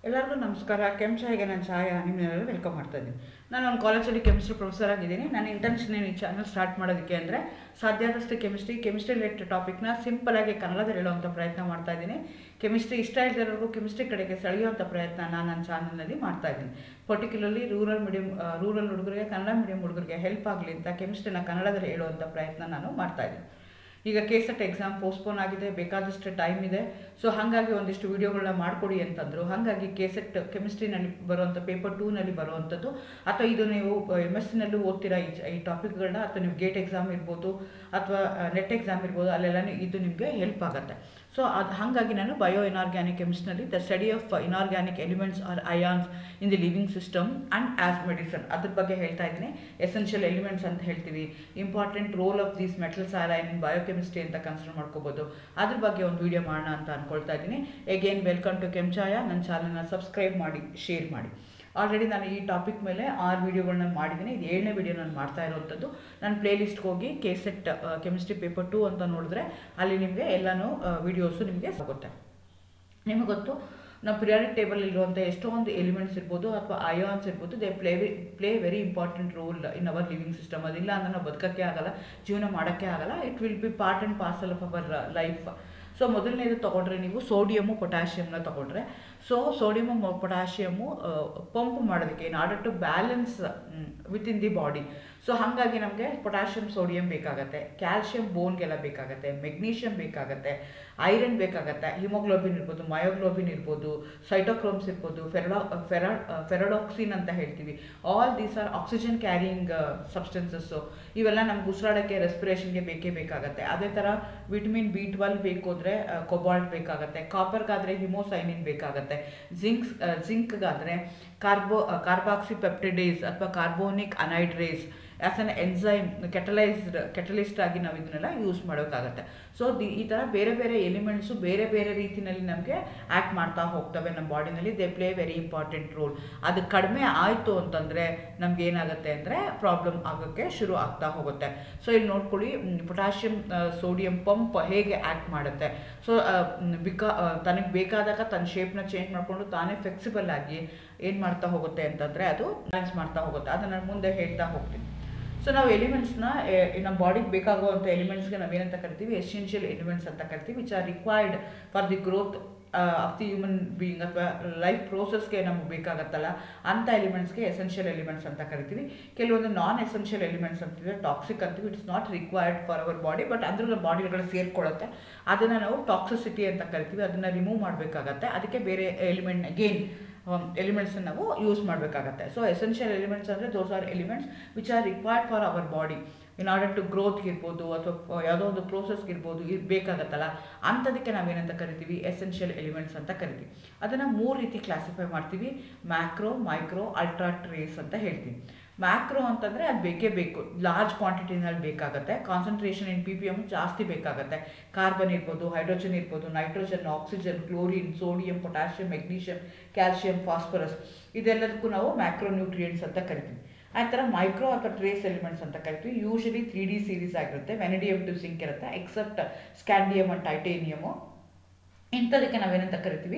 ಎಲ್ಲರಿಗೂ ನಮಸ್ಕಾರ ಕೆಮ್ಚಾಯಿಗೆ ನಾನು ಛಾಯಾ ನಿಮ್ಮನ್ನೆಲ್ಲ ವೆಲ್ಕಮ್ ಮಾಡ್ತಾ ಇದ್ದೀನಿ ನಾನು ಒಂದು ಕಾಲೇಜಲ್ಲಿ ಕೆಮಿಸ್ಟ್ರಿ ಪ್ರೊಫೆಸರ್ ಆಗಿದ್ದೀನಿ ನನ್ನ ಇಂಟೆನ್ಷನ್ ಏನು ಈ ಚಾನಲ್ ಸ್ಟಾರ್ಟ್ ಮಾಡೋದಕ್ಕೆ ಅಂದರೆ ಸಾಧ್ಯ ಆದಷ್ಟು ಕೆಮಿಸ್ಟ್ರಿ ಕೆಮಿಸ್ಟ್ರಿ ರಿಲೇಟೆಡ್ ಟಾಪಿಕ್ನ ಸಿಂಪಲಾಗಿ ಕನ್ನಡದಲ್ಲಿ ಹೇಳುವಂಥ ಪ್ರಯತ್ನ ಮಾಡ್ತಾ ಇದ್ದೀನಿ ಕೆಮಿಸ್ಟ್ರಿ ಇಷ್ಟ ಇಲ್ದಿರೋರ್ಗೂ ಕೆಮಿಸ್ಟ್ರಿ ಕಡೆಗೆ ಸೆಳೆಯುವಂಥ ಪ್ರಯತ್ನ ನಾನು ನನ್ನ ಚಾನಲ್ನಲ್ಲಿ ಮಾಡ್ತಾ ಇದ್ದೀನಿ ಪರ್ಟಿಕ್ಯುಲರ್ಲಿ ರೂರಲ್ ಮೀಡಿಯಂ ರೂರಲ್ ಹುಡುಗರಿಗೆ ಕನ್ನಡ ಮೀಡಿಯಂ ಹುಡುಗರಿಗೆ ಹೆಲ್ಪ್ ಆಗಲಿ ಅಂತ ಕೆಮಿಸ್ಟ್ರಿನ ಕನ್ನಡದಲ್ಲಿ ಹೇಳುವಂಥ ಪ್ರಯತ್ನ ನಾನು ಮಾಡ್ತಾ ಇದ್ದೀನಿ ಈಗ ಕೆ ಸೆಟ್ ಎಕ್ಸಾಮ್ ಪೋಸ್ಟ್ಪೋನ್ ಆಗಿದೆ ಬೇಕಾದಷ್ಟು ಟೈಮ್ ಇದೆ ಸೊ ಹಾಗಾಗಿ ಒಂದಿಷ್ಟು ವೀಡಿಯೋಗಳನ್ನ ಮಾಡಿಕೊಡಿ ಅಂತಂದರು ಹಾಗಾಗಿ ಕೆ ಸೆಟ್ ಕೆಮಿಸ್ಟ್ರಿನಲ್ಲಿ ಬರುವಂಥ ಪೇಪರ್ ಟೂನಲ್ಲಿ ಬರುವಂಥದ್ದು ಅಥವಾ ಇದು ನೀವು ಎಮ್ ಎಸ್ ಸಿನಲ್ಲೂ ಓದ್ತೀರಾ ಈ ಈ ಟಾಪಿಕ್ಗಳನ್ನ ಅಥವಾ ನೀವು ಗೇಟ್ ಎಕ್ಸಾಮ್ ಇರ್ಬೋದು ಅಥವಾ ನೆಟ್ ಎಕ್ಸಾಮ್ ಇರ್ಬೋದು ಅಲ್ಲೆಲ್ಲ ಇದು ನಿಮಗೆ ಹೆಲ್ಪ್ ಆಗುತ್ತೆ ಸೊ ಅದು ಹಾಗಾಗಿ ನಾನು ಬಯೋ ಇನಾರ್ಗ್ಯಾನಿಕ್ ಕೆಮಿಸ್ಟ್ರಿನಲ್ಲಿ the study of inorganic elements or ions in the living system and as medicine ಅದ್ರ ಬಗ್ಗೆ ಹೇಳ್ತಾ ಇದ್ದೀನಿ ಎಸೆನ್ಷಿಯಲ್ ಎಲಿಮೆಂಟ್ಸ್ ಅಂತ ಹೇಳ್ತೀವಿ important role of these metals are in biochemistry ಅಂತ ಕನ್ಸಿಡರ್ ಮಾಡ್ಕೋಬೋದು ಅದ್ರ ಬಗ್ಗೆ ಒಂದು ವಿಡಿಯೋ ಮಾಡೋಣ ಅಂತ ಅನ್ಕೊಳ್ತಾ ಇದ್ದೀನಿ ಎಗೇನ್ ವೆಲ್ಕಮ್ ಟು ಕೆಂಚಾಯ ನನ್ನ ಚಾನಲ್ನ ಸಬ್ಸ್ಕ್ರೈಬ್ ಮಾಡಿ ಶೇರ್ ಮಾಡಿ ಆಲ್ರೆಡಿ ನಾನು ಈ ಟಾಪಿಕ್ ಮೇಲೆ ಆರು ವೀಡಿಯೋಗಳನ್ನ ಮಾಡಿದ್ದೀನಿ ಇದು ಏಳನೇ ವೀಡಿಯೋ ನಾನು ಮಾಡ್ತಾ ಇರೋವಂಥದ್ದು ನನ್ನ ಪ್ಲೇಲಿಸ್ಟ್ಗೆ ಹೋಗಿ K SET chemistry paper two ಅಂತ ನೋಡಿದ್ರೆ ಅಲ್ಲಿ ನಿಮಗೆ ಎಲ್ಲನೂ ವೀಡಿಯೋಸು ನಿಮಗೆ ಸಿಗುತ್ತೆ ನಿಮಗೆ ಗೊತ್ತು ನಾವು ಪಿರಿಯಾಡಿಕ್ ಟೇಬಲ್ ಇರುವಂಥ ಎಷ್ಟೊಂದು ಎಲಿಮೆಂಟ್ಸ್ ಇರ್ಬೋದು ಅಥವಾ ಅಯಾನ್ಸ್ ಇರ್ಬೋದು they play play very important role in our living system ಅದಿಲ್ಲ ಅಂದರೆ ನಾವು ಬದುಕೋಕ್ಕೆ ಆಗಲ್ಲ ಜೀವನ ಮಾಡೋಕ್ಕೆ ಆಗಲ್ಲ it will be part and parcel of our life so ಮೊದಲನೇದು ತೊಗೊಂಡ್ರೆ ನೀವು ಸೋಡಿಯಮು ಪೊಟ್ಯಾಷಿಯಮ್ನ ತೊಗೊಂಡ್ರೆ ಸೊ ಸೋಡಿಯಮು ಪೊಟ್ಯಾಷಿಯಮು ಪಂಪ್ ಮಾಡೋದಕ್ಕೆ in order to balance with in the body so ಹಾಗಾಗಿ ನಮಗೆ ಪೊಟ್ಯಾಷಿಯಮ್ ಸೋಡಿಯಂ ಬೇಕಾಗತ್ತೆ ಕ್ಯಾಲ್ಶಿಯಂ ಬೋನ್ಗೆಲ್ಲ ಬೇಕಾಗತ್ತೆ ಮೆಗ್ನೀಷಿಯಮ್ ಬೇಕಾಗತ್ತೆ ಐರನ್ ಬೇಕಾಗತ್ತೆ ಹಿಮೋಗ್ಲೋಬಿನ್ ಇರ್ಬೋದು ಮಯೋಗ್ಲೋಬಿನ್ ಇರ್ಬೋದು ಸೈಟೋಕ್ರೋಮ್ಸ್ ಇರ್ಬೋದು ಫೆರಡಾ ಫೆರಾ ಫೆರಡಾಕ್ಸಿನ್ ಅಂತ ಹೇಳ್ತೀವಿ all these are oxygen carrying substances ಇವೆಲ್ಲ ನಮ್ಗೆ ಉಸಿರಾಡೋಕ್ಕೆ ರೆಸ್ಪಿರೇಷನ್ಗೆ ಬೇಕೇ ಬೇಕಾಗತ್ತೆ ಅದೇ ಥರ ವಿಟಮಿನ್ ಬಿ ಟ್ವೆಲ್ ಬೇಕು ಅಂದರೆ ಕೊಬಾಲ್ಟ್ ಬೇಕಾಗತ್ತೆ ಕಾಪರ್ಗಾದರೆ ಹಿಮೋಸೈನಿನ್ ಬೇಕಾಗತ್ತೆ ಜಿಂಕ್ಸ್ ಜಿಂಕ್ಗಾದರೆ ಕಾರ್ಬೋ ಕಾರ್ಬಾಕ್ಸಿ ಪೆಪ್ಟಿಡೇಸ್ ಅಥವಾ carbonic anhydrase as an enzyme catalysed catalyst ಆಗಿ ನಾವು ಇದನ್ನೆಲ್ಲ ಯೂಸ್ ಮಾಡೋಕ್ಕಾಗತ್ತೆ ಸೊ ದಿ ಈ ಥರ ಬೇರೆ ಬೇರೆ ಎಲಿಮೆಂಟ್ಸು ಬೇರೆ ಬೇರೆ ರೀತಿಯಲ್ಲಿ ನಮಗೆ ಆ್ಯಕ್ಟ್ ಮಾಡ್ತಾ ಹೋಗ್ತವೆ ನಮ್ಮ ಬಾಡಿನಲ್ಲಿ they play very important role ಅದು ಕಡಿಮೆ ಆಯಿತು ಅಂತಂದರೆ ನಮ್ಗೆ ಏನಾಗುತ್ತೆ ಅಂದರೆ ಪ್ರಾಬ್ಲಮ್ ಆಗೋಕ್ಕೆ ಶುರು ಆಗ್ತಾ ಹೋಗುತ್ತೆ ಸೊ ಇಲ್ಲಿ ನೋಡ್ಕೊಳ್ಳಿ ಪೊಟ್ಯಾಷಿಯಮ್ ಸೋಡಿಯಂ ಪಂಪ್ ಹೇಗೆ ಆ್ಯಕ್ಟ್ ಮಾಡುತ್ತೆ ಸೊ ಬಿಕಾ ತನಗೆ ಬೇಕಾದಾಗ ತನ್ನ ಶೇಪ್ನ ಚೇಂಜ್ ಮಾಡಿಕೊಂಡು ತಾನೇ ಫ್ಲೆಕ್ಸಿಬಲ್ ಆಗಿ ಏನು ಮಾಡ್ತಾ ಹೋಗುತ್ತೆ ಅಂತಂದರೆ ಅದು ಬ್ಯಾಲೆನ್ಸ್ ಮಾಡ್ತಾ ಹೋಗುತ್ತೆ ಅದನ್ನು ನಾನು ಮುಂದೆ ಹೇಳ್ತಾ ಹೋಗ್ತೀನಿ ಸೊ ನಾವು ಎಲಿಮೆಂಟ್ಸ್ನ ನಮ್ಮ ಬಾಡಿಗೆ ಬೇಕಾಗುವಂಥ ಎಲಿಮೆಂಟ್ಸ್ಗೆ ನಾವೇನಂತ ಕರಿತೀವಿ ಎಸೆನ್ಷಿಯಲ್ ಎಲಿಮೆಂಟ್ಸ್ ಅಂತ ಕರಿತೀವಿ which are required for the growth of the human being ಅಥವಾ ಲೈಫ್ ಪ್ರೋಸೆಸ್ಗೆ ನಮಗೆ ಬೇಕಾಗತ್ತಲ್ಲ ಅಂಥ ಎಲಿಮೆಂಟ್ಸ್ಗೆ ಎಸೆನ್ಷಿಯಲ್ ಎಲಿಮೆಂಟ್ಸ್ ಅಂತ ಕರಿತೀವಿ ಕೆಲವೊಂದು ನಾನ್ ಎಸೆನ್ಷಿಯಲ್ ಎಲಿಮೆಂಟ್ಸ್ ಅಂತಿದೆ ಟಾಕ್ಸಿಕ್ ಅಂತೀವಿ it's not required for our body but ಅಂದ್ರೂ ನಮ್ಮ ಬಾಡಿ ಒಳಗಡೆ ಸೇರ್ಕೊಳ್ಳುತ್ತೆ ಅದನ್ನು ನಾವು ಟಾಕ್ಸಿಸಿಟಿ ಅಂತ ಕರಿತೀವಿ ಅದನ್ನು ರಿಮೂವ್ ಮಾಡಬೇಕಾಗತ್ತೆ ಅದಕ್ಕೆ ಬೇರೆ ಎಲಿಮೆಂಟ್ ಅಗೇನ್ ಎಲಿಮೆಂಟ್ಸನ್ನು ನಾವು ಯೂಸ್ ಮಾಡಬೇಕಾಗತ್ತೆ ಸೊ ಎಸೆನ್ಷಿಯಲ್ ಎಲಿಮೆಂಟ್ಸ್ ಅಂದರೆ those are elements which are required for our body in order to ಗ್ರೋತ್ಗೆ ಇರ್ಬೋದು ಅಥವಾ ಯಾವುದೋ ಒಂದು ಪ್ರೋಸೆಸ್ಗೆ ಇರ್ಬೋದು ಇದು ಬೇಕಾಗತ್ತಲ್ಲ ಅಂಥದಕ್ಕೆ ನಾವೇನಂತ ಕರಿತೀವಿ ಎಸೆನ್ಷಿಯಲ್ ಎಲಿಮೆಂಟ್ಸ್ ಅಂತ ಕರಿತೀವಿ ಅದನ್ನು ಮೂರು ರೀತಿ ಕ್ಲಾಸಿಫೈ ಮಾಡ್ತೀವಿ ಮ್ಯಾಕ್ರೋ ಮೈಕ್ರೋ ಅಲ್ಟ್ರಾ ಟ್ರೇಸ್ ಅಂತ ಹೇಳ್ತೀವಿ ಮ್ಯಾಕ್ರೋ ಅಂತಂದರೆ ಅದು ಬೇಕೇ ಬೇಕು ಲಾರ್ಜ್ ಕ್ವಾಂಟಿಟಿನಲ್ಲಿ ಬೇಕಾಗುತ್ತೆ concentration in P P M ಜಾಸ್ತಿ ಬೇಕಾಗುತ್ತೆ ಕಾರ್ಬನ್ ಇರ್ಬೋದು ಹೈಡ್ರೋಜನ್ ಇರ್ಬೋದು nitrogen oxygen chlorine sodium potassium magnesium calcium phosphorus ಇದೆಲ್ಲದಕ್ಕೂ ನಾವು ಮ್ಯಾಕ್ರೋ ನ್ಯೂಟ್ರಿಯೆಂಟ್ಸ್ ಅಂತ ಕರಿತೀವಿ ಆ ಥರ ಮೈಕ್ರೋ ಅಥವಾ ಟ್ರೇಸ್ ಎಲಿಮೆಂಟ್ಸ್ ಅಂತ ಕರಿತೀವಿ ಯೂಶಲಿ ತ್ರೀ ಡಿ ಸೀರೀಸ್ ಆಗಿರುತ್ತೆ ವೆನಿಡಿಯಮ್ ಟು ಸಿಂಕ್ ಇರುತ್ತೆ ಎಕ್ಸೆಪ್ಟ್ ಸ್ಕ್ಯಾಂಡಿಯಮ್ ಅಂಡ್ ಟೈಟೇನಿಯಮು ಇಂಥದಕ್ಕೆ ನಾವೇನಂತ ಕರಿತೀವಿ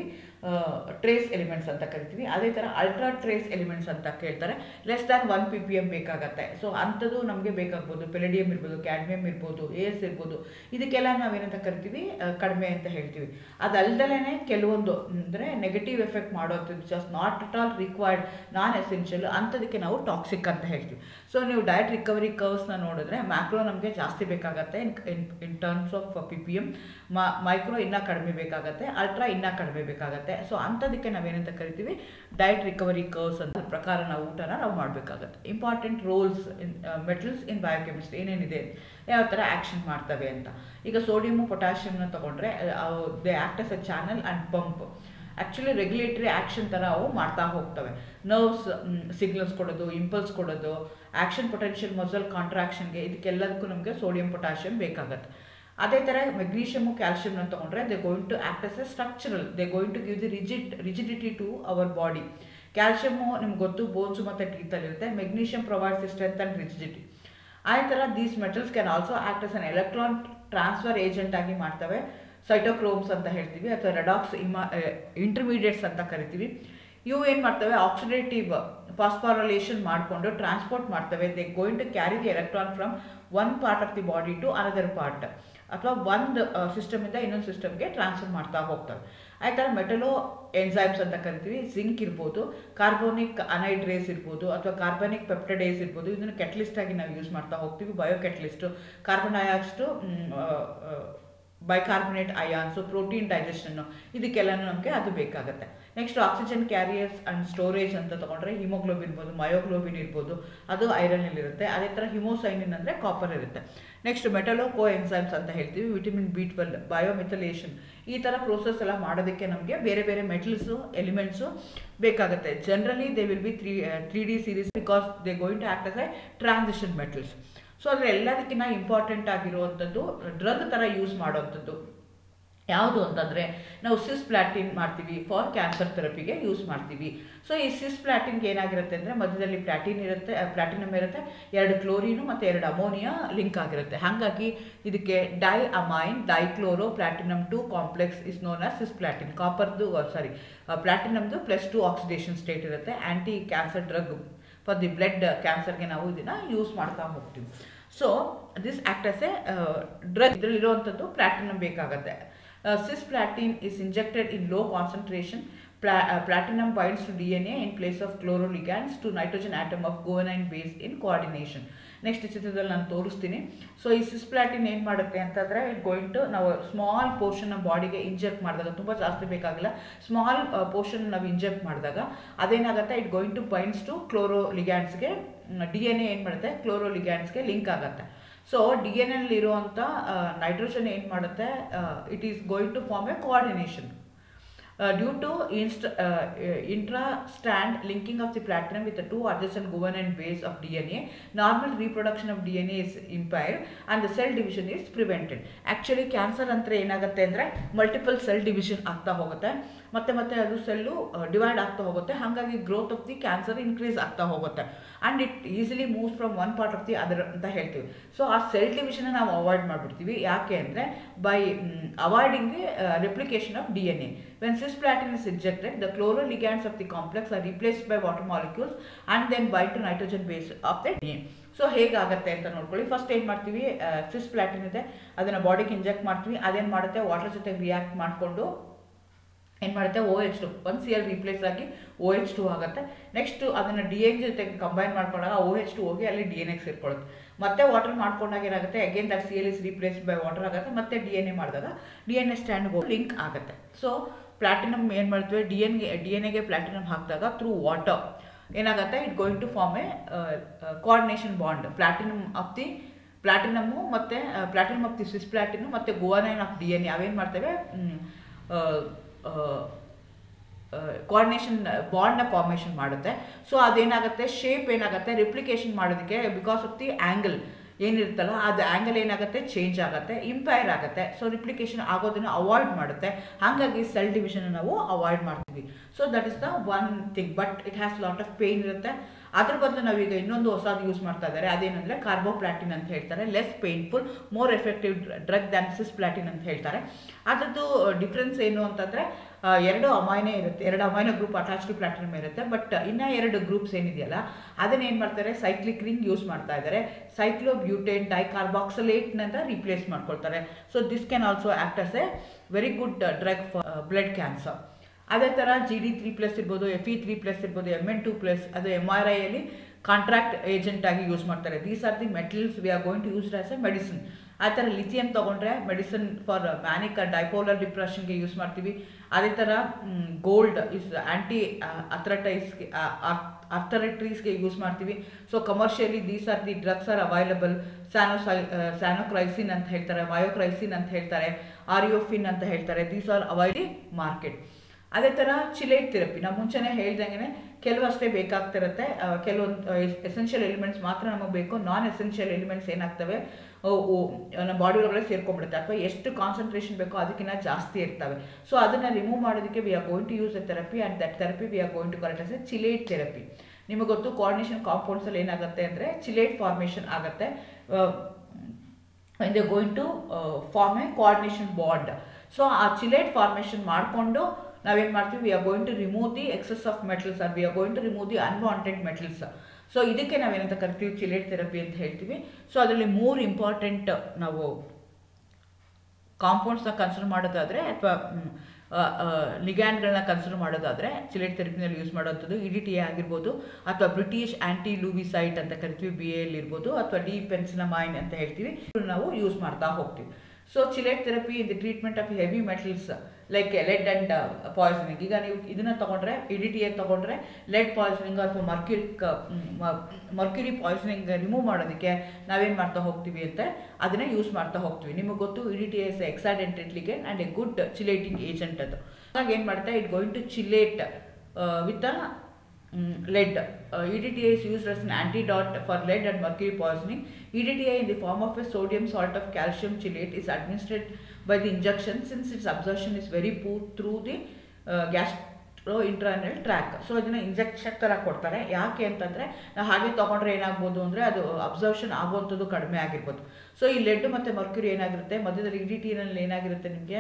ಟ್ರೇಸ್ ಎಲಿಮೆಂಟ್ಸ್ ಅಂತ ಕರಿತೀವಿ ಅದೇ ಥರ ಅಲ್ಟ್ರಾ ಟ್ರೇಸ್ ಎಲಿಮೆಂಟ್ಸ್ ಅಂತ ಕೇಳ್ತಾರೆ less than one P P M ಬೇಕಾಗತ್ತೆ ಸೊ ಅಂಥದ್ದು ನಮಗೆ ಬೇಕಾಗ್ಬೋದು ಪೆಲಡಿಯಮ್ ಇರ್ಬೋದು ಕ್ಯಾಡ್ಮಿಯಮ್ ಇರ್ಬೋದು ಎ ಎಸ್ ಇರ್ಬೋದು ಇದಕ್ಕೆಲ್ಲ ನಾವೇನಂತ ಕರಿತೀವಿ ಕಡಿಮೆ ಅಂತ ಹೇಳ್ತೀವಿ ಅದಲ್ದಲೇ ಕೆಲವೊಂದು ಅಂದರೆ ನೆಗೆಟಿವ್ ಎಫೆಕ್ಟ್ ಮಾಡೋದು which as not at all required non essential ಅಂಥದಕ್ಕೆ ನಾವು ಟಾಕ್ಸಿಕ್ ಅಂತ ಹೇಳ್ತೀವಿ ಸೊ ನೀವು ಡಯಟ್ ರಿಕವರಿ ಕರ್ವ್ಸ್ನ ನೋಡಿದ್ರೆ ಮ್ಯಾಕ್ರೋ ನಮಗೆ ಜಾಸ್ತಿ ಬೇಕಾಗತ್ತೆ in in terms of P P M micro ಇನ್ನೂ ಕಡಿಮೆ ಬೇಕಾಗತ್ತೆ ಅಲ್ಟ್ರಾ ಇನ್ನೂ ಕಡಿಮೆ ಬೇಕಾಗತ್ತೆ ಸೊ ಅಂಥದಕ್ಕೆ ನಾವೇನಂತ ಕರಿತೀವಿ ಡಯಟ್ ರಿಕವರಿ ಕರ್ವ್ಸ್ ಅಂತ ಪ್ರಕಾರ ನಾವು ಊಟನ ನಾವು ಮಾಡಬೇಕಾಗತ್ತೆ important roles in metals in biochemistry ಏನೇನಿದೆ ಯಾವ ಥರ ಆ್ಯಕ್ಷನ್ ಮಾಡ್ತವೆ ಅಂತ ಈಗ ಸೋಡಿಯಮು ಪೊಟ್ಯಾಷಿಯಮ್ನ ತೊಗೊಂಡ್ರೆ they act as a channel and pump actually regulatory action ಥರ ಅವು ಮಾಡ್ತಾ ಹೋಗ್ತವೆ ನರ್ವ್ಸ್ ಸಿಗ್ನಲ್ಸ್ ಕೊಡೋದು ಇಂಪಲ್ಸ್ ಕೊಡೋದು ಆ್ಯಕ್ಷನ್ ಪೊಟೆನ್ಷಿಯಲ್ ಮಸಲ್ ಕಾಂಟ್ರಾಕ್ಷನ್ಗೆ ಇದಕ್ಕೆಲ್ಲದಕ್ಕೂ ನಮಗೆ ಸೋಡಿಯಂ ಪೊಟ್ಯಾಷಿಯಮ್ ಬೇಕಾಗತ್ತೆ ಅದೇ ಥರ ಮೆಗ್ನೀಷಿಯಮು ಕ್ಯಾಲ್ಶಿಯಮ್ನ ತೊಗೊಂಡ್ರೆ they going to act as a structural they going to give the rigid rigidity to our body calcium ನಿಮ್ಗೆ ಗೊತ್ತು ಬೋನ್ಸು ಮತ್ತು ಟೀತಲ್ಲಿರುತ್ತೆ magnesium provides strength and rigidity ಅದೇ ಥರ these metals can also act as an electron transfer agent ಆಗಿ ಮಾಡ್ತವೆ ಸೈಟೋಕ್ರೋಮ್ಸ್ ಅಂತ ಹೇಳ್ತೀವಿ ಅಥವಾ ರೆಡಾಕ್ಸ್ ಇಮಾ ಇಂಟರ್ಮೀಡಿಯೇಟ್ಸ್ ಅಂತ ಕರಿತೀವಿ ಇವು ಏನು ಮಾಡ್ತವೆ ಆಕ್ಸಿಡೇಟಿವ್ ಫಾಸ್ಫಾರಲೇಷನ್ ಮಾಡಿಕೊಂಡು ಟ್ರಾನ್ಸ್ಪೋರ್ಟ್ ಮಾಡ್ತವೆ they going to carry the electron from one part of the body to another part ಅಥವಾ ಒಂದು ಸಿಸ್ಟಮಿಂದ ಇನ್ನೊಂದು ಸಿಸ್ಟಮ್ಗೆ ಟ್ರಾನ್ಸ್ಫರ್ ಮಾಡ್ತಾ ಹೋಗ್ತವೆ ಆ ಥರ ಮೆಟಲೋ ಎನ್ಸೈಮ್ಸ್ ಅಂತ ಕರಿತೀವಿ ಜಿಂಕ್ ಇರ್ಬೋದು ಕಾರ್ಬೋನಿಕ್ ಅನೈಡ್ರೇಸ್ ಇರ್ಬೋದು ಅಥವಾ ಕಾರ್ಬನಿಕ್ ಪೆಪ್ಟಡೇಸ್ ಇರ್ಬೋದು ಇದನ್ನು ಕೆಟ್ಲಿಸ್ಟ್ ಆಗಿ ನಾವು ಯೂಸ್ ಮಾಡ್ತಾ ಹೋಗ್ತೀವಿ biocatalyst carbon dioxide bicarbonate ions protein ಡೈಜೆಷನ್ನು ಇದಕ್ಕೆಲ್ಲನೂ ನಮಗೆ ಅದು ಬೇಕಾಗುತ್ತೆ next oxygen carriers and storage ಅಂತ ತೊಗೊಂಡ್ರೆ ಹಿಮೋಗ್ಲೋಬಿನ್ ಇರ್ಬೋದು ಮಯೋಗ್ಲೋಬಿನ್ ಇರ್ಬೋದು ಅದು ಐರನ್ನಲ್ಲಿರುತ್ತೆ ಅದೇ ಥರ ಹಿಮೋಸೈನಿನ್ ಅಂದರೆ ಕಾಪರ್ ಇರುತ್ತೆ ನೆಕ್ಸ್ಟ್ ಮೆಟಲೋ ಕೋ ಎನ್ಸೈಮ್ಸ್ ಅಂತ ಹೇಳ್ತೀವಿ ವಿಟಮಿನ್ ಬಿ ಟ್ವೆಲ್ ಬಯೋಮೆಥಲೇಷನ್ ಈ ಥರ ಪ್ರೋಸೆಸ್ ಎಲ್ಲ ಮಾಡೋದಕ್ಕೆ ನಮಗೆ ಬೇರೆ ಬೇರೆ ಮೆಟಲ್ಸು ಎಲಿಮೆಂಟ್ಸು ಬೇಕಾಗುತ್ತೆ generally they will be three three D series because they going to act as a transition metals so ಅದರ ಎಲ್ಲದಕ್ಕಿಂತ ಇಂಪಾರ್ಟೆಂಟ್ ಆಗಿರುವಂಥದ್ದು ಡ್ರಗ್ ಥರ ಯೂಸ್ ಮಾಡೋವಂಥದ್ದು ಯಾವುದು ಅಂತಂದರೆ ನಾವು ಸಿಸ್ ಪ್ಲಾಟಿನ್ ಮಾಡ್ತೀವಿ ಫಾರ್ ಕ್ಯಾನ್ಸರ್ ಥೆರಪಿಗೆ ಯೂಸ್ ಮಾಡ್ತೀವಿ ಸೊ ಈ ಸಿಸ್ ಪ್ಲಾಟಿನ್ಗೆ ಏನಾಗಿರುತ್ತೆ ಅಂದರೆ ಮಧ್ಯದಲ್ಲಿ ಪ್ಲಾಟಿನ್ ಇರುತ್ತೆ ಪ್ಲಾಟಿನಮ್ ಇರುತ್ತೆ ಎರಡು ಕ್ಲೋರಿನು ಮತ್ತು ಎರಡು ಅಮೋನಿಯಾ ಲಿಂಕ್ ಆಗಿರುತ್ತೆ ಹಾಗಾಗಿ ಇದಕ್ಕೆ diamine dichloro platinum two complex is known as cisplatin ಕಾಪರ್ದು ಸಾರಿ ಪ್ಲಾಟಿನಮ್ದು ಪ್ಲಸ್ ಟು ಆಕ್ಸಿಡೇಷನ್ ಸ್ಟೇಟ್ ಇರುತ್ತೆ anti cancer drug for the blood ಕ್ಯಾನ್ಸರ್ಗೆ ನಾವು ಇದನ್ನು ಯೂಸ್ ಮಾಡ್ತಾ ಹೋಗ್ತೀವಿ so this act as a drug ಇದರಲ್ಲಿರುವಂಥದ್ದು ಪ್ಲಾಟಿನಮ್ ಬೇಕಾಗುತ್ತೆ cisplatin is injected in low concentration pla platinum binds to D N A in place of chloro ligands to nitrogen atom of guanine base in coordination next ಚಿತ್ರದಲ್ಲಿ ನಾನು ತೋರಿಸ್ತೀನಿ so ಈ cisplatin ಏನು ಮಾಡುತ್ತೆ ಅಂತಂದರೆ it going to ನಾವು small portion ನಮ್ಮ ಬಾಡಿಗೆ ಇಂಜೆಕ್ಟ್ ಮಾಡಿದಾಗ ತುಂಬ ಜಾಸ್ತಿ ಬೇಕಾಗಿಲ್ಲ ಸ್ಮಾಲ್ ಪೋರ್ಷನ್ ನಾವು ಇಂಜೆಕ್ಟ್ ಮಾಡಿದಾಗ ಅದೇನಾಗುತ್ತೆ it going to binds to chloro ಲಿಗ್ಯಾಂಡ್ಸ್ಗೆ ಡಿ ಎನ್ ಎ ಏನು ಮಾಡುತ್ತೆ ಕ್ಲೋರೋ ಲಿಗ್ಯಾಂಡ್ಸ್ಗೆ ಲಿಂಕ್ ಆಗುತ್ತೆ ಸೊ ಡಿ ಎನ್ ಎಲ್ಲಿರುವಂಥ ನೈಟ್ರೋಜನ್ ಏನು ಮಾಡುತ್ತೆ it is going to form a coordination due to inst intra stand linking of the platinum with two adjacent governant base of DNA, normal reproduction of DNA is impaired and the cell division is prevented. Actually cancer ಅಂತ ಏನಾಗುತ್ತೆ ಅಂದರೆ multiple cell division ಆಗ್ತಾ ಹೋಗುತ್ತೆ ಮತ್ತೆ ಮತ್ತೆ ಅದು cell divide ಆಗ್ತಾ ಹೋಗುತ್ತೆ ಹಾಗಾಗಿ growth of the cancer increase ಆಗ್ತಾ ಹೋಗುತ್ತೆ and it easily moves from one part of the other ಅಂತ ಹೇಳ್ತೀವಿ ಸೊ ಆ ಸೆಲ್ ಡಿವಿಷನ್ ನಾವು ಅವಾಯ್ಡ್ ಮಾಡಿಬಿಡ್ತೀವಿ ಯಾಕೆ ಅಂದರೆ by avoiding the replication of D N A when cisplatin is injected, the chloroligands of the complex are replaced by water molecules and then bind to nitrogen base of the DNA. So ಹೇಗಾಗತ್ತೆ ಅಂತ ನೋಡ್ಕೊಳ್ಳಿ first ಏನು ಮಾಡ್ತೀವಿ ಸಿಸ್ ಪ್ಲಾಟಿನ್ ಇದೆ ಅದನ್ನು ಬಾಡಿಗೆ inject ಮಾಡ್ತೀವಿ ಅದೇನು ಮಾಡುತ್ತೆ ವಾಟರ್ ಜೊತೆಗೆ ರಿಯಾಕ್ಟ್ ಮಾಡಿಕೊಂಡು ಏನು ಮಾಡುತ್ತೆ O H two one C L replace ಆಗಿ ಓ ಎಚ್ ಟು ಆಗುತ್ತೆ ನೆಕ್ಸ್ಟ್ ಅದನ್ನು ಡಿ ಎನ್ ಜೊತೆಗೆ ಕಂಬೈನ್ ಮಾಡ್ಕೊಂಡಾಗ ಓ ಎಚ್ ಟು ಹೋಗಿ ಅಲ್ಲಿ ಡಿ ಎನ್ ಎಕ್ಸ್ ಸೇರ್ಕೊಳ್ಳುತ್ತೆ ಮತ್ತೆ ವಾಟರ್ ಮಾಡ್ಕೊಂಡಾಗ ಏನಾಗುತ್ತೆ again that C L is replace by water ಆಗುತ್ತೆ ಮತ್ತೆ ಡಿ ಎನ್ ಎ ಮಾಡಿದಾಗ ಡಿ ಎನ್ ಎ ಸ್ಟ್ಯಾಂಡ್ಗೆ ಲಿಂಕ್ ಆಗುತ್ತೆ ಸೊ ಪ್ಲಾಟಿನಮ್ ಏನು ಮಾಡ್ತೀವಿ ಡಿ ಎನ್ಗೆ ಡಿ ಎನ್ ಎಗೆ ಪ್ಲಾಟಿನಮ್ ಹಾಕಿದಾಗ ಥ್ರೂ ವಾಟರ್ ಏನಾಗುತ್ತೆ it going to form a coordination bond platinum of the platinum ಮತ್ತು platinum of the cis platinum ಮತ್ತು ಗೋವಾನೈನ್ ಆಫ್ ಡಿ ಎನ್ ಅವೇನು ಮಾಡ್ತೇವೆ ಕೋಆರ್ಡಿನೇಷನ್ ಬಾಂಡ್ನ ಫಾರ್ಮೇಷನ್ ಮಾಡುತ್ತೆ ಸೊ ಅದೇನಾಗುತ್ತೆ ಶೇಪ್ ಏನಾಗುತ್ತೆ ರಿಪ್ಲಿಕೇಶನ್ ಮಾಡೋದಕ್ಕೆ ಬಿಕಾಸ್ ಆಫ್ ದಿ ಆ್ಯಂಗಲ್ ಏನಿರುತ್ತಲ್ಲ ಅದು ಆ್ಯಂಗಲ್ ಏನಾಗುತ್ತೆ ಚೇಂಜ್ ಆಗುತ್ತೆ ಇಂಪೈರ್ ಆಗುತ್ತೆ ಸೊ ರಿಪ್ಲಿಕೇಶನ್ ಆಗೋದನ್ನು ಅವಾಯ್ಡ್ ಮಾಡುತ್ತೆ ಹಾಗಾಗಿ ಸೆಲ್ ಡಿವಿಷನ್ ನಾವು ಅವಾಯ್ಡ್ ಮಾಡ್ತೀವಿ so that is the one thing but it has lot of pain ಇರುತ್ತೆ ಅದ್ರ ಬದಲು ನಾವೀಗ ಇನ್ನೊಂದು ಹೊಸದು ಯೂಸ್ ಮಾಡ್ತಾ ಇದ್ದಾರೆ ಅದೇನಂದರೆ ಕಾರ್ಬೋಪ್ಲಾಟಿನ್ ಅಂತ ಹೇಳ್ತಾರೆ less painful more effective drug than cisplatin ಅಂತ ಹೇಳ್ತಾರೆ ಅದರದ್ದು ಡಿಫ್ರೆನ್ಸ್ ಏನು ಅಂತಂದರೆ ಎರಡು ಅಮೈನೇ ಇರುತ್ತೆ ಎರಡು amino group attach to platinum ಇರುತ್ತೆ ಬಟ್ ಇನ್ನೂ ಎರಡು ಗ್ರೂಪ್ಸ್ ಏನಿದೆಯಲ್ಲ ಅದನ್ನ ಏನು ಮಾಡ್ತಾರೆ ಸೈಕ್ಲಿಕ್ ರಿಂಗ್ ಯೂಸ್ ಮಾಡ್ತಾ ಇದ್ದಾರೆ ಸೈಕ್ಲೋ ಬ್ಯೂಟೇನ್ ಡೈಕಾರ್ಬಾಕ್ಸಲೇಟ್ನಂತ ರಿಪ್ಲೇಸ್ ಮಾಡ್ಕೊಳ್ತಾರೆ so this can also act as a very good drug for blood cancer ಅದೇ ಥರ ಜಿ ಡಿ ತ್ರೀ ಪ್ಲಸ್ ಇರ್ಬೋದು ಎಫ್ ಇ ತ್ರೀ ಪ್ಲಸ್ ಇರ್ಬೋದು ಎಮ್ ಎನ್ ಟು ಪ್ಲಸ್ ಅದು M R ಐಯಲ್ಲಿ ಕಾಂಟ್ರಾಕ್ಟ್ ಏಜೆಂಟ್ ಆಗಿ use ಮಾಡ್ತಾರೆ these are the materials we are going to use as a medicine ಆ ಥರ ಲಿಥಿಯಂ ತೊಗೊಂಡ್ರೆ ಮೆಡಿಸಿನ್ ಫಾರ್ ಮ್ಯಾನಿಕ್ ಡೈಪೋಲರ್ ಡಿಪ್ರೆಷನ್ಗೆ ಯೂಸ್ ಮಾಡ್ತೀವಿ ಅದೇ ಥರ ಗೋಲ್ಡ್ ಇಸ್ ಆ್ಯಂಟಿ ಅಥ್ರಟೈಸ್ಗೆ ಅರ್ಥರಿಟ್ರೀಸ್ಗೆ ಯೂಸ್ ಮಾಡ್ತೀವಿ so commercially these are the drugs are available ಸ್ಯಾನೋಸೈ ಸ್ಯಾನೋಕ್ರೈಸಿನ್ ಅಂತ ಹೇಳ್ತಾರೆ ಮಯೋಕ್ರೈಸಿನ್ ಅಂತ ಹೇಳ್ತಾರೆ ಆರಿಯೋಫಿನ್ ಅಂತ ಹೇಳ್ತಾರೆ ದೀಸ್ ಆರ್ ಅವೈಲಿ ಮಾರ್ಕೆಟ್ ಅದೇ ಥರ ಚಿಲೇಟ್ ಥೆರಪಿ ನಾವು ಮುಂಚೆನೇ ಹೇಳ್ದಂಗೆ ಕೆಲವಷ್ಟೇ ಬೇಕಾಗ್ತಿರುತ್ತೆ ಕೆಲವೊಂದು ಎಸೆನ್ಷಿಯಲ್ ಎಲಿಮೆಂಟ್ಸ್ ಮಾತ್ರ ನಮಗೆ ಬೇಕು ನಾನ್ ಎಸೆನ್ಷಿಯಲ್ ಎಲಿಮೆಂಟ್ಸ್ ಏನಾಗ್ತವೆ ನಮ್ಮ ಬಾಡಿ ಒಳಗಡೆ ಸೇರ್ಕೊಂಡ್ಬಿಡುತ್ತೆ ಅಥವಾ ಎಷ್ಟು ಕಾನ್ಸಂಟ್ರೇಷನ್ ಬೇಕೋ ಅದಕ್ಕಿಂತ ಜಾಸ್ತಿ ಇರ್ತವೆ ಸೊ ಅದನ್ನು ರಿಮೂವ್ ಮಾಡೋದಕ್ಕೆ we are going to use a therapy and that therapy we are going to correct as a chelate therapy ನಿಮಗೆ ಗೊತ್ತು ಕೋಆರ್ಡಿನೇಷನ್ ಕಾಂಪೌಂಡ್ಸಲ್ಲಿ ಏನಾಗುತ್ತೆ ಅಂದರೆ ಚಿಲೇಟ್ ಫಾರ್ಮೇಷನ್ ಆಗುತ್ತೆ they going to form a coordination bond so ಆ chelate formation ಮಾಡಿಕೊಂಡು ನಾವೇನು ಮಾಡ್ತೀವಿ we are going to remove the excess of metals are we are going to remove the unwanted metals so ಇದಕ್ಕೆ ನಾವೇನಂತ ಕರಿತೀವಿ chelate therapy ಅಂತ ಹೇಳ್ತೀವಿ so ಅದರಲ್ಲಿ ಮೂರು ಇಂಪಾರ್ಟೆಂಟ್ ನಾವು ಕಾಂಪೌಂಡ್ಸ್ನ ಕನ್ಸಿಡರ್ ಮಾಡೋದಾದರೆ ಅಥವಾ ಲಿಗ್ಯಾಂಡ್ಗಳನ್ನ ಕನ್ಸಿಡರ್ ಮಾಡೋದಾದರೆ ಚಿಲೇಟ್ ಥೆರಪಿನಲ್ಲಿ ಯೂಸ್ ಮಾಡೋಂಥದ್ದು ಇ ಡಿ ಟಿ ಆಗಿರ್ಬೋದು ಅಥವಾ ಬ್ರಿಟಿಷ್ ಆ್ಯಂಟಿ ಲೂವಿಸೈಟ್ ಅಂತ ಕರಿತೀವಿ ಬಿ ಎಲ್ ಇರ್ಬೋದು ಅಥವಾ ಡಿ ಪೆನ್ಸಿನಮೈನ್ ಅಂತ ಹೇಳ್ತೀವಿ ಇವ್ರನ್ನ ನಾವು ಯೂಸ್ ಮಾಡ್ತಾ ಹೋಗ್ತೀವಿ so chelate therapy in the treatment of heavy metals like lead and poisoning ಈಗ ನೀವು ಇದನ್ನು ತೊಗೊಂಡ್ರೆ ಇ ಡಿ ಟಿ ಎ ತೊಗೊಂಡ್ರೆ ಲೆಡ್ ಪಾಯ್ಸನಿಂಗ್ ಅಥವಾ ಮರ್ಕ್ಯೂರಿಕ್ ಮರ್ಕ್ಯೂರಿ ಪಾಯ್ಸನಿಂಗ್ ರಿಮೂವ್ ಮಾಡೋದಕ್ಕೆ ನಾವೇನು ಮಾಡ್ತಾ ಹೋಗ್ತೀವಿ ಅಂತ ಅದನ್ನೇ ಯೂಸ್ ಮಾಡ್ತಾ ಹೋಗ್ತೀವಿ ನಿಮಗೆ ಗೊತ್ತು E D T as hexadentated ligand and a good chelating agent ಅದು ಹಾಗಾಗಿ ಏನು ಮಾಡ್ತಾ it going to chelate with a lead. Uh, EDTA is used as an antidote for lead and mercury poisoning. EDTA in the form of a sodium salt of calcium chelate is administered by the injection since its absorption is very poor through the uh, gastro intestinal tract so ಇದನ್ನು injection ಥರ ಕೊಡ್ತಾರೆ ಯಾಕೆ ಅಂತಂದರೆ ನಾವು ಹಾಗೆ ತೊಗೊಂಡ್ರೆ ಏನಾಗ್ಬೋದು ಅಂದರೆ ಅದು ಅಬ್ಸರ್ಪ್ಷನ್ ಆಗುವಂಥದ್ದು ಕಡಿಮೆ ಆಗಿರ್ಬೋದು ಸೊ ಈ ಲೆಡ್ ಮತ್ತು ಮರ್ಕ್ಯುರಿ ಏನಾಗಿರುತ್ತೆ ಮಧ್ಯದಲ್ಲಿ ಇ ಡಿ ಟಿನಲ್ಲಿ ಏನಾಗಿರುತ್ತೆ ನಿಮಗೆ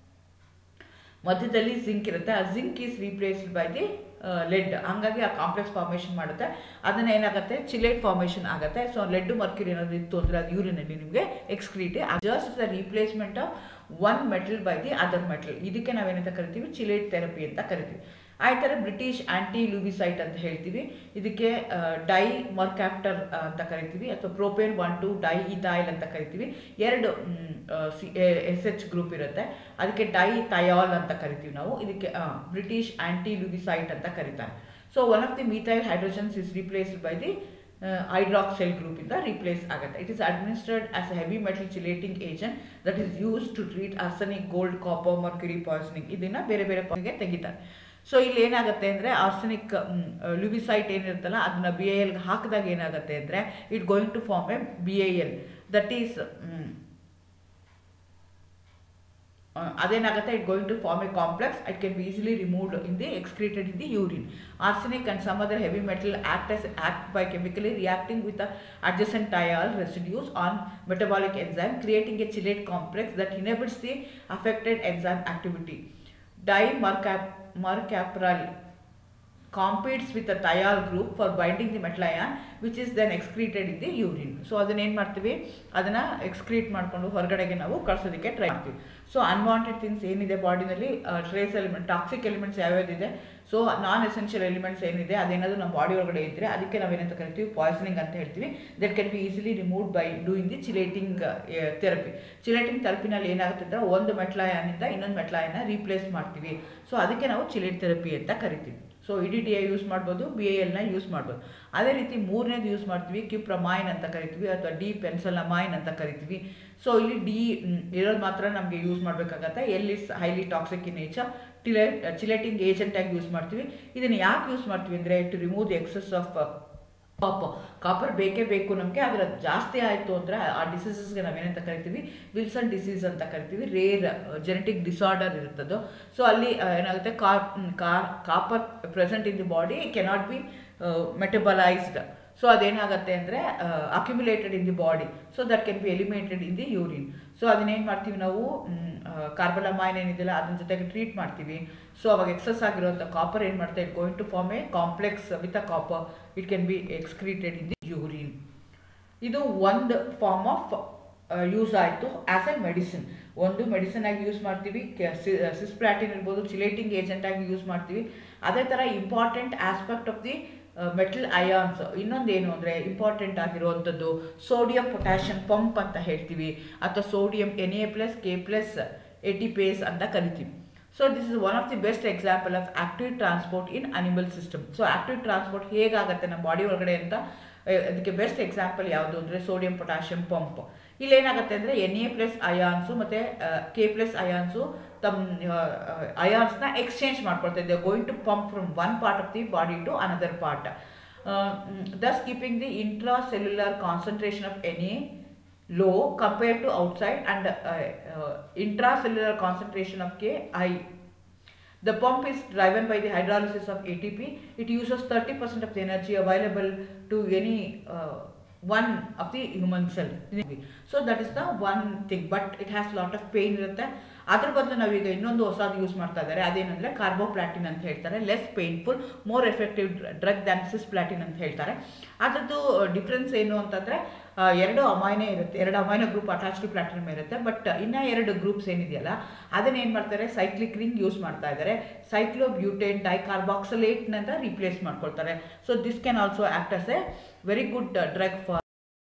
ಮಧ್ಯದಲ್ಲಿ ಜಿಂಕ್ ಇರುತ್ತೆ ಆ zinc is replaced by the lead ಹಂಗಾಗಿ ಆ ಕಾಂಪ್ಲೆಕ್ಸ್ ಫಾರ್ಮೇಷನ್ ಮಾಡುತ್ತೆ ಅದನ್ನ ಏನಾಗುತ್ತೆ ಚಿಲೇಟ್ ಫಾರ್ಮೇಷನ್ ಆಗುತ್ತೆ ಸೊ ಲೆಡ್ ಮರ್ಕ್ಯೂರಿ ಏನಾದ್ರು ಇತ್ತು ಅಂದರೆ ಅದು ಯೂರಿನಲ್ಲಿ ನಿಮಗೆ excrete just the replacement of one metal by the other metal ಇದಕ್ಕೆ ನಾವೇನಂತ ಕರಿತೀವಿ ಚಿಲೇಟ್ ಥೆರಪಿ ಅಂತ ಕರಿತೀವಿ ಆ ಥರ ಬ್ರಿಟಿಷ್ ಆ್ಯಂಟಿ ಲೂಬಿಸೈಟ್ ಅಂತ ಹೇಳ್ತೀವಿ ಇದಕ್ಕೆ ಡೈ ಮರ್ಕ್ಯಾಪ್ಟರ್ ಅಂತ ಕರಿತೀವಿ ಅಥವಾ propane one two di ethyl ಅಂತ ಕರಿತೀವಿ ಎರಡು ಸಿ ಎಸ್ ಎಚ್ ಗ್ರೂಪ್ ಇರುತ್ತೆ ಅದಕ್ಕೆ ಡೈ ಥಯಾಲ್ ಅಂತ ಕರಿತೀವಿ ನಾವು ಇದಕ್ಕೆ ಬ್ರಿಟಿಷ್ ಆ್ಯಂಟಿ ಲೂಬಿಸೈಟ್ ಅಂತ ಕರೀತಾರೆ so one of the methyl hydrogens is replaced by the hydroxyl group ಇಂದ ರಿಪ್ಲೇಸ್ ಆಗುತ್ತೆ it is administered as a heavy metal chelating agent that is use to treat arsenic gold copper mercury poisoning ಇದನ್ನ ಬೇರೆ ಬೇರೆ ಪಾಯಿಗೆ ತೆಗಿತಾರೆ so ಇಲ್ಲಿ ಏನಾಗುತ್ತೆ ಅಂದರೆ arsenic ಲ್ಯೂಬಿಸೈಟ್ ಏನಿರುತ್ತಲ್ಲ ಅದನ್ನ ಬಿ ಎ ಎಲ್ಗೆ ಹಾಕಿದಾಗ ಏನಾಗುತ್ತೆ ಅಂದರೆ it going to form a B A L that is ಅದೇನಾಗುತ್ತೆ it going to form a complex it can be easily removed in the excreted in the urine arsenic and some other heavy metal act as act by chemically reacting with the adjacent thiol residues on metabolic enzyme creating a chelate complex that enables the affected enzyme activity dimercapryl competes with the thiol group for binding the metal ion which is then excreted in the urine so ಅದನ್ನ ಏನು ಮಾಡ್ತೀವಿ ಅದನ್ನು excrete ಮಾಡಿಕೊಂಡು ಹೊರಗಡೆಗೆ ನಾವು ಕಳ್ಸೋದಕ್ಕೆ try ಮಾಡ್ತೀವಿ so unwanted things ಏನಿದೆ ಬಾಡಿನಲ್ಲಿ ಟ್ರೇಸ್ ಎಲಿಮೆಂಟ್ ಟಾಕ್ಸಿಕ್ ಎಲಿಮೆಂಟ್ಸ್ ಯಾವ್ಯಾವ್ದಿದೆ ಸೊ ನಾನ್ ಎಸೆನ್ಷಿಯಲ್ ಎಲಿಮೆಂಟ್ಸ್ ಏನಿದೆ ಅದೇನಾದರೂ ನಮ್ಮ ಬಾಡಿ ಒಳಗಡೆ ಇದ್ದರೆ ಅದಕ್ಕೆ ನಾವೇನಂತ ಕರಿತೀವಿ ಪಾಯ್ಸನಿಂಗ್ ಅಂತ ಹೇಳ್ತೀವಿ that can be easily removed by doing the chelating therapy chelating ಥೆರಪಿನಲ್ಲಿ ಏನಾಗುತ್ತೆ ಅಂದರೆ ಒಂದು ಮೆಟ್ಲಾಯನಿಂದ ಇನ್ನೊಂದು ಮೆಟ್ಲಾಯನ ರೀಪ್ಲೇಸ್ ಮಾಡ್ತೀವಿ ಸೊ ಅದಕ್ಕೆ ನಾವು ಚಿಲೇಟ್ ಥೆರಪಿ ಅಂತ ಕರಿತೀವಿ so E D T I use ಮಾಡ್ಬೋದು ಬಿ ಎ ಎಲ್ನ ಯೂಸ್ ಮಾಡ್ಬೋದು ಅದೇ ರೀತಿ ಮೂರನೇದು ಯೂಸ್ ಮಾಡ್ತೀವಿ ಕ್ಯೂಪ್ರಮೈನ್ ಅಂತ ಕರಿತೀವಿ ಅಥವಾ ಡಿ ಪೆನ್ಸಲಮೈನ್ ಅಂತ ಕರಿತೀವಿ ಸೊ ಇಲ್ಲಿ ಡಿ ಇರೋದು ಮಾತ್ರ ನಮಗೆ ಯೂಸ್ ಮಾಡಬೇಕಾಗತ್ತೆ ಎಲ್ಲಿ ಹೈಲಿ ಟಾಕ್ಸಿಕ್ ಇನ್ ನೇಚರ್ ಟಿಲೆ ಚಿಲೇಟಿಂಗ್ ಏಜೆಂಟಾಗಿ ಯೂಸ್ ಮಾಡ್ತೀವಿ ಇದನ್ನು ಯಾಕೆ ಯೂಸ್ ಮಾಡ್ತೀವಿ ಅಂದರೆ to remove the excess of copper copper ಬೇಕೇ ಬೇಕು ನಮಗೆ ಅದರ ಜಾಸ್ತಿ ಆಯಿತು ಅಂದರೆ ಆ ಡಿಸೀಸಸ್ಗೆ ನಾವೇನಂತ ಕರಿತೀವಿ ವಿಲ್ಸನ್ ಡಿಸೀಸ್ ಅಂತ ಕರಿತೀವಿ ರೇರ್ ಜೆನೆಟಿಕ್ ಡಿಸಾರ್ಡರ್ ಇರುತ್ತದು ಸೊ ಅಲ್ಲಿ ಏನಾಗುತ್ತೆ ಕಾರ್ copper present in the body cannot be metabolised so ಅದೇನಾಗುತ್ತೆ ಅಂದರೆ accumulated in the body so that can be eliminated in the urine so ಅದನ್ನೇನು ಮಾಡ್ತೀವಿ ನಾವು ಕಾರ್ಬಲಮೈನ್ ಏನಿದೆಯಲ್ಲ ಅದ್ರ ಜೊತೆಗೆ ಟ್ರೀಟ್ ಮಾಡ್ತೀವಿ ಸೊ ಅವಾಗ ಎಕ್ಸಸ್ ಆಗಿರುವಂಥ ಕಾಪರ್ ಏನು ಮಾಡ್ತಾ it going to form a complex with a copper it can be excreted in the urine ಇದು ಒಂದು ಫಾರ್ಮ್ ಆಫ್ ಯೂಸ್ ಆಯಿತು ಆ್ಯಸ್ ಎ ಮೆಡಿಸಿನ್ ಒಂದು ಮೆಡಿಸಿನ್ ಆಗಿ ಯೂಸ್ ಮಾಡ್ತೀವಿ ಸಿಸ್ಪ್ಲಾಟಿನ್ ಇರ್ಬೋದು ಚಿಲೇಟಿಂಗ್ ಏಜೆಂಟ್ ಆಗಿ ಯೂಸ್ ಮಾಡ್ತೀವಿ ಅದೇ ಥರ important aspect of the metal ions ಇನ್ನೊಂದು ಏನು ಅಂದರೆ ಇಂಪಾರ್ಟೆಂಟ್ ಆಗಿರುವಂಥದ್ದು ಸೋಡಿಯಂ ಪೊಟ್ಯಾಷಿಯಂ ಪಂಪ್ ಅಂತ ಹೇಳ್ತೀವಿ ಅಥವಾ sodium N A plus K plus ATPase ಅಂತ ಕರಿತೀವಿ so this is one of the best example of active transport in animal system so active transport ಹೇಗಾಗುತ್ತೆ ನಮ್ಮ ಬಾಡಿ ಒಳಗಡೆ ಅಂತ ಅದಕ್ಕೆ ಬೆಸ್ಟ್ ಎಕ್ಸಾಂಪಲ್ ಯಾವುದು ಅಂದರೆ ಸೋಡಿಯಂ ಪೊಟ್ಯಾಷಿಯಂ ಪಂಪ್ ಇಲ್ಲಿ ಏನಾಗುತ್ತೆ ಅಂದರೆ ಎನ್ ಎ ಪ್ಲಸ್ ಅಯಾನ್ಸು ಮತ್ತು ಕೆ ಪ್ಲಸ್ ಅಯಾನ್ಸು ತಮ್ಮ ಅಯಾನ್ಸ್ನ ಎಕ್ಸ್ಚೇಂಜ್ ಮಾಡ್ಕೊಳ್ತಾ ಇದ್ದೇವೆ going to pump from one part of the body to another part thus keeping the intra cellular concentration of N A low compared to outside and uh, uh, intracellular concentration of K high. The pump is driven by the hydrolysis of ATP. It uses 30% of the energy available to any uh, one of the human cell. So that is the one thing. But it has lot of pain ಇರುತ್ತೆ ಅದ್ರ ಬದಲು ನಾವೀಗ ಇನ್ನೊಂದು ಹೊಸದು use ಮಾಡ್ತಾ ಇದ್ದಾರೆ ಅದೇನಂದರೆ carboplatin ಅಂತ ಹೇಳ್ತಾರೆ less painful more effective drug than cisplatin ಅಂತ ಹೇಳ್ತಾರೆ ಅದರದ್ದು ಡಿಫ್ರೆನ್ಸ್ ಏನು ಅಂತಂದರೆ ಎರಡು ಅಮೈನೇ ಇರುತ್ತೆ ಎರಡು amino group attach to platinum ಇರುತ್ತೆ ಬಟ್ ಇನ್ನೂ ಎರಡು ಗ್ರೂಪ್ಸ್ ಏನಿದೆಯಲ್ಲ ಅದನ್ನ ಏನು ಮಾಡ್ತಾರೆ ಸೈಕ್ಲಿಕ್ ರಿಂಗ್ ಯೂಸ್ ಮಾಡ್ತಾ ಇದ್ದಾರೆ ಸೈಕ್ಲೋಬ್ಯೂಟೇನ್ ಡೈಕಾರ್ಬಾಕ್ಸಲೇಟ್ನಿಂದ ರಿಪ್ಲೇಸ್ ಮಾಡ್ಕೊಳ್ತಾರೆ so this can also act as a very good drug for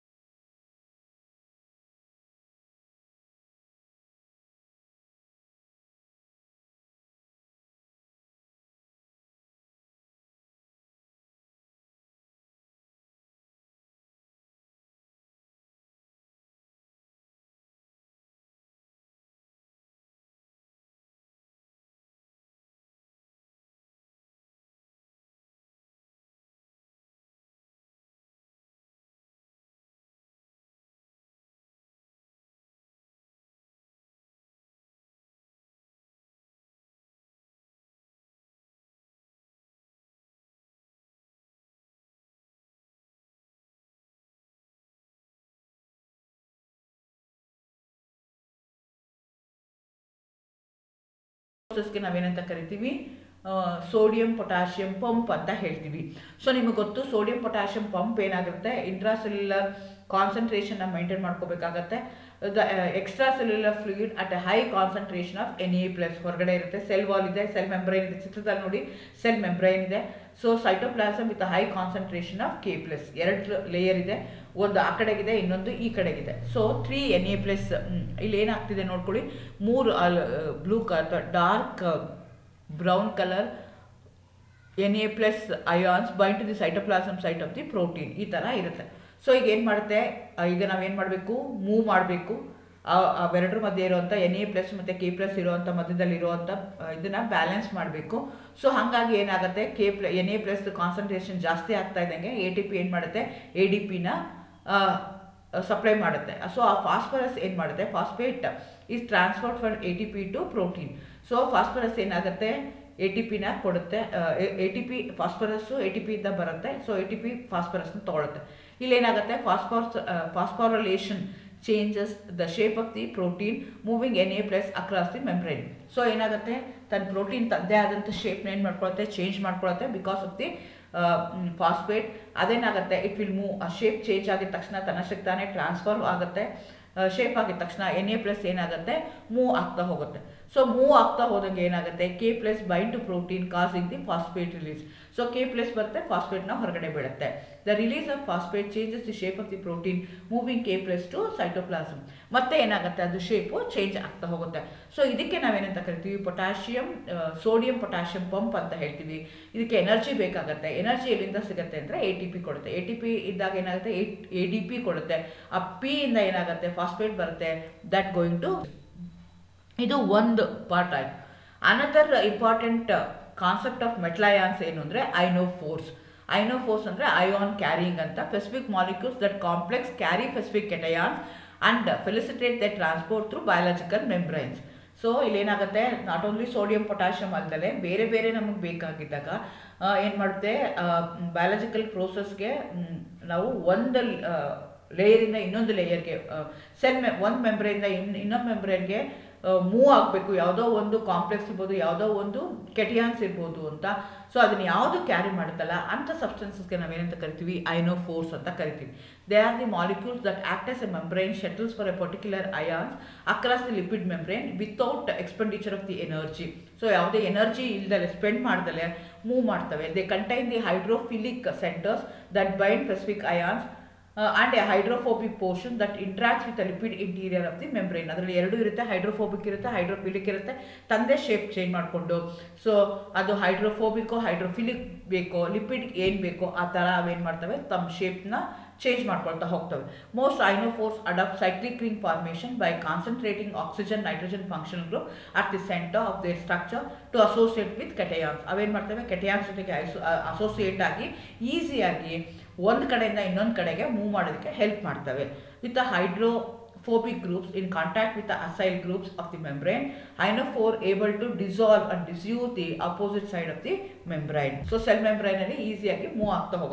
ಪ್ರೋಸೆಸ್ಗೆ ನಾವೇನಂತ ಕರಿತೀವಿ ಸೋಡಿಯಂ ಪೊಟ್ಯಾಷಿಯಂ ಪಂಪ್ ಅಂತ ಹೇಳ್ತೀವಿ ಸೊ ನಿಮಗೆ ಗೊತ್ತು ಸೋಡಿಯಂ ಪೊಟ್ಯಾಷಿಯಂ ಪಂಪ್ ಏನಾಗುತ್ತೆ ಇಂಟ್ರಾಸೆಲ್ಯುಲರ್ ಕಾನ್ಸಂಟ್ರೇಷನ್ನ ಮೈಂಟೈನ್ ಮಾಡ್ಕೋಬೇಕಾಗತ್ತೆ the extra cellular fluid at a high concentration of N A plus ಹೊರಗಡೆ ಇರುತ್ತೆ ಸೆಲ್ ವಾಲ್ ಇದೆ ಸೆಲ್ ಮೆಂಬ್ರೈನ್ ಇದೆ ಚಿತ್ರದಲ್ಲಿ ನೋಡಿ ಸೆಲ್ ಮೆಂಬ್ರೈನ್ ಇದೆ so cytoplasm with high concentration of K plus ಎರಡು ಲೇಯರ್ ಇದೆ ಒಂದು ಆ ಕಡೆಗಿದೆ ಇನ್ನೊಂದು ಈ ಕಡೆಗಿದೆ so three N A plus ಇಲ್ಲಿ ಏನಾಗ್ತಿದೆ ನೋಡ್ಕೊಳ್ಳಿ ಮೂರು ಬ್ಲೂ ಅಥವಾ dark brown colour N A plus ions bind to the cytoplasm site of the protein ಈ ಥರ ಇರುತ್ತೆ ಸೊ ಈಗ ಏನು ಮಾಡುತ್ತೆ ಈಗ ನಾವೇನು ಮಾಡಬೇಕು ಮೂವ್ ಮಾಡಬೇಕು ಅವೆರಡರ ಮಧ್ಯೆ ಇರುವಂಥ ಎನ್ ಎ ಪ್ಲಸ್ ಮತ್ತು ಕೆ ಪ್ಲಸ್ ಇರುವಂಥ ಮಧ್ಯದಲ್ಲಿ ಇರುವಂಥ ಇದನ್ನು ಬ್ಯಾಲೆನ್ಸ್ ಮಾಡಬೇಕು ಸೊ ಹಾಗಾಗಿ ಏನಾಗುತ್ತೆ K plus N A plus concentration ಜಾಸ್ತಿ ಆಗ್ತಾ ಇದ್ದಂಗೆ ಎ ಟಿ ಪಿ ಏನು ಮಾಡುತ್ತೆ ಎ ಡಿ ಪಿನ ಸಪ್ಲೈ ಮಾಡುತ್ತೆ ಸೊ ಆ ಫಾಸ್ಫರಸ್ ಏನು ಮಾಡುತ್ತೆ phosphate is transferred from A T P to protein so phosphorus ಏನಾಗುತ್ತೆ ಎ ಟಿ ಪಿನ ಕೊಡುತ್ತೆ A T P phosphorus A T ಪಿಯಿಂದ ಬರುತ್ತೆ ಸೊ ಎ ಟಿ ಪಿ ಫಾಸ್ಫರಸ್ನ ತೊಗೊಳುತ್ತೆ ಇಲ್ಲೇನಾಗುತ್ತೆ ಫಾಸ್ಫಾರ್ಸ್ phosphorylation changes the shape of the protein moving N A plus across the membrane so ಏನಾಗುತ್ತೆ ತನ್ನ ಪ್ರೋಟೀನ್ ತದ್ದೇ ಆದಂಥ ಶೇಪ್ನ ಏನು ಮಾಡ್ಕೊಳುತ್ತೆ ಚೇಂಜ್ ಮಾಡ್ಕೊಳುತ್ತೆ ಬಿಕಾಸ್ ಆಫ್ ದಿ ಫಾಸ್ಫೇಟ್ ಅದೇನಾಗುತ್ತೆ ಇಟ್ ವಿಲ್ ಮೂವ್ ಆ ಶೇಪ್ ಚೇಂಜ್ ಆಗಿದ ತಕ್ಷಣ ತನ್ನಷ್ಟಕ್ಕೆ ತಾನೇ ಟ್ರಾನ್ಸ್ಫರ್ ಆಗುತ್ತೆ ಶೇಪ್ ಆಗಿದ ತಕ್ಷಣ ಎನ್ ಎ ಪ್ಲಸ್ ಏನಾಗುತ್ತೆ ಮೂವ್ ಆಗ್ತಾ ಹೋಗುತ್ತೆ ಸೊ ಮೂವ್ ಆಗ್ತಾ ಹೋದಂಗೆ ಏನಾಗುತ್ತೆ K plus bind to protein causing the phosphate release so K plus ಬರುತ್ತೆ ಫಾಸ್ಫೇಟ್ನ ಹೊರಗಡೆ ಬೀಳುತ್ತೆ the release of phosphate changes the shape of the protein moving K plus to cytoplasm ಮತ್ತೆ ಏನಾಗುತ್ತೆ ಅದು ಶೇಪು ಚೇಂಜ್ ಆಗ್ತಾ ಹೋಗುತ್ತೆ ಸೊ ಇದಕ್ಕೆ ನಾವೇನಂತ ಕರಿತೀವಿ ಪೊಟ್ಯಾಷಿಯಂ ಸೋಡಿಯಂ ಪೊಟ್ಯಾಷಿಯಂ ಪಂಪ್ ಅಂತ ಹೇಳ್ತೀವಿ ಇದಕ್ಕೆ ಎನರ್ಜಿ ಬೇಕಾಗುತ್ತೆ ಎನರ್ಜಿ ಎಲ್ಲಿಂದ ಸಿಗುತ್ತೆ ಅಂದರೆ ಎ ಟಿ ಪಿ ಕೊಡುತ್ತೆ ಎ ಟಿ ಪಿ ಇದ್ದಾಗ ಏನಾಗುತ್ತೆ ಎ ಡಿ ಪಿ ಕೊಡುತ್ತೆ ಆ ಪಿ ಇಂದ ಏನಾಗುತ್ತೆ ಫಾಸ್ಫೇಟ್ ಬರುತ್ತೆ ದಟ್ ಗೋಯಿಂಗ್ ಟು ಇದು ಒಂದು ಪಾರ್ಟ್ ಆಯ್ತು another important concept of metal ions ಏನು ಅಂದರೆ ಐನೋ ಫೋರ್ಸ್ ಐನೋ ಫೋರ್ಸ್ ಅಂದರೆ ಐಆನ್ ಕ್ಯಾರಿಂಗ್ ಅಂತ specific molecules that complex carry specific cations and facilitate the transport through biological membranes so ಇಲ್ಲೇನಾಗುತ್ತೆ not only sodium potassium ಅಲ್ಲದೆ ಬೇರೆ ಬೇರೆ ನಮಗೆ ಬೇಕಾಗಿದ್ದಾಗ ಏನು ಮಾಡುತ್ತೆ ಬಯಾಲಜಿಕಲ್ ಪ್ರೋಸೆಸ್ಗೆ ನಾವು ಒಂದು ಲೇಯರಿಂದ ಇನ್ನೊಂದು ಲೇಯರ್ಗೆ ಸೆಲ್ ಮೆ ಒಂದು ಮೆಂಬ್ರೇಯಿಂದ ಇನ್ ಇನ್ನೊಂದು ಮೆಂಬ್ರೇನ್ಗೆ ಮೂವ್ ಆಗಬೇಕು ಯಾವುದೋ ಒಂದು ಕಾಂಪ್ಲೆಕ್ಸ್ ಇರ್ಬೋದು ಯಾವುದೋ ಒಂದು ಕೆಟಿಯಾನ್ಸ್ ಇರ್ಬೋದು ಅಂತ ಸೊ ಅದನ್ನು ಯಾವುದು ಕ್ಯಾರಿ ಮಾಡುತ್ತಲ್ಲ ಅಂಥ ಸಬ್ಸ್ಟೆನ್ಸಸ್ಗೆ ನಾವೇನಂತ ಕರಿತೀವಿ ಐನೋ ಫೋರ್ಸ್ ಅಂತ ಕರಿತೀವಿ they are the molecules that act as a membrane shuttles for a particular ions across the lipid membrane without expenditure of the energy so ಯಾವುದೇ ಎನರ್ಜಿ ಇಲ್ದಲೆ ಸ್ಪೆಂಡ್ ಮಾಡ್ದಲೆ ಮೂವ್ ಮಾಡ್ತವೆ they contain the hydrophilic centres that bind specific ions and a hydrophobic portion that interact with lipid interior of the membrane ಅದರಲ್ಲಿ ಎರಡು ಇರುತ್ತೆ hydrophobic ಇರುತ್ತೆ hydrophilic ಇರುತ್ತೆ ತಂದೆ ಶೇಪ್ ಚೇಂಜ್ ಮಾಡಿಕೊಂಡು ಸೊ ಅದು ಹೈಡ್ರೋಫೋಬಿಕೋ ಹೈಡ್ರೋಫಿಲಿಕ್ ಬೇಕೋ ಲಿಪಿಡ್ ಏನು ಬೇಕೋ ಆ ಥರ ಅವೇನು ಮಾಡ್ತವೆ ತಮ್ಮ ಶೇಪ್ನ ಚೇಂಜ್ ಮಾಡ್ಕೊಳ್ತಾ ಹೋಗ್ತವೆ most ionophores adopt cyclic ring formation by concentrating oxygen nitrogen function group at the centre of their structure to associate with cations ಅವೇನು ಮಾಡ್ತವೆ ಕೆಟಯಾನ್ಸ್ ಜೊತೆಗೆ ಅಸೋಸಿಯೇಟ್ ಆಗಿ ಈಸಿಯಾಗಿ ಒಂದು ಕಡೆಯಿಂದ ಇನ್ನೊಂದು ಕಡೆಗೆ ಮೂವ್ ಮಾಡೋದಕ್ಕೆ ಹೆಲ್ಪ್ ಮಾಡ್ತವೆ with the hydro phobic groups in contact with the acyl groups of the membrane ionophore able to dissolve and disuse the opposite side of the membrane so cell membrane ಅಲ್ಲಿ ಈಸಿಯಾಗಿ move ಆಗ್ತಾ ಹೋಗುತ್ತೆ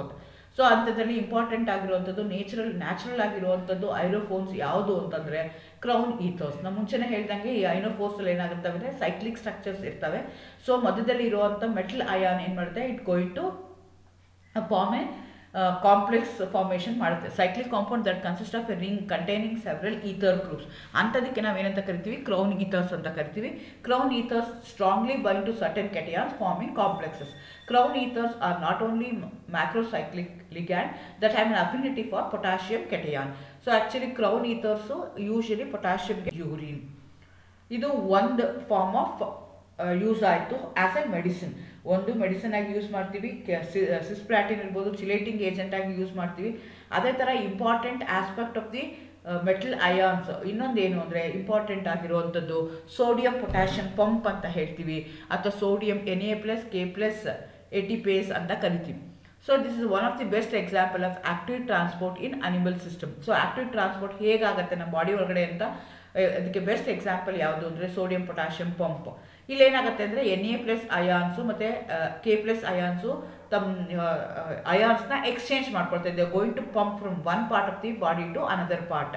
so ಅಂಥದ್ರಲ್ಲಿ important ಆಗಿರುವಂಥದ್ದು natural natural ಆಗಿರುವಂಥದ್ದು ಐರೋಫೋನ್ಸ್ ಯಾವುದು ಅಂತಂದರೆ crown ಈಥೋಸ್ ನಾವು ಮುಂಚೆನೇ ಹೇಳ್ದಂಗೆ ಈ ಐನೋಫೋರ್ಸಲ್ಲಿ ಏನಾಗಿರ್ತವೆ ಅಂದರೆ ಸೈಕ್ಲಿಕ್ ಸ್ಟ್ರಕ್ಚರ್ಸ್ ಇರ್ತವೆ ಸೊ ಮಧ್ಯದಲ್ಲಿ ಇರುವಂಥ ಮೆಟಲ್ ಅಯಾನ್ ಏನು ಮಾಡುತ್ತೆ it going to form a complex formation ಮಾಡುತ್ತೆ cyclic compound that consist of a ring containing several ether groups ಅಂಥದಕ್ಕೆ ನಾವೇನಂತ ಕರಿತೀವಿ ಕ್ರೌನ್ ಈಥರ್ಸ್ ಅಂತ ಕರಿತೀವಿ crown ethers strongly bind to certain cations forming complexes crown ethers are not only macrocyclic ligand that have an affinity for potassium cation so actually crown ethers usually potassium urine ಇದು ಒಂದು form of use ಆಯಿತು as a medicine ಒಂದು medicine ಆಗಿ use ಮಾಡ್ತೀವಿ cisplatin ಇರ್ಬೋದು chelating agent ಆಗಿ use ಮಾಡ್ತೀವಿ ಅದೇ ಥರ important aspect of the metal ions ಇನ್ನೊಂದು ಏನು ಅಂದರೆ ಇಂಪಾರ್ಟೆಂಟ್ ಆಗಿರುವಂಥದ್ದು ಸೋಡಿಯಂ ಪೊಟ್ಯಾಷಿಯಂ ಪಂಪ್ ಅಂತ ಹೇಳ್ತೀವಿ ಅಥವಾ sodium N A plus K plus ATPase ಅಂತ ಕರಿತೀವಿ so this is one of the best example of active transport in animal system so active transport ಹೇಗಾಗುತ್ತೆ ನಮ್ಮ ಬಾಡಿ ಒಳಗಡೆ ಅಂತ ಅದಕ್ಕೆ ಬೆಸ್ಟ್ ಎಕ್ಸಾಂಪಲ್ ಯಾವುದು ಅಂದರೆ ಸೋಡಿಯಂ ಪೊಟ್ಯಾಷಿಯಂ ಪಂಪ್ ಇಲ್ಲೇನಾಗುತ್ತೆ ಅಂದರೆ ಎನ್ ಎ ಪ್ಲಸ್ ಅಯಾನ್ಸು ಮತ್ತು ಕೆ ಪ್ಲಸ್ ಅಯಾನ್ಸು ತಮ್ಮ ಅಯಾನ್ಸ್ನ ಎಕ್ಸ್ಚೇಂಜ್ ಮಾಡ್ಕೊಳ್ತಾ ಇದ್ದೇವೆ going to pump from one part of the body to another part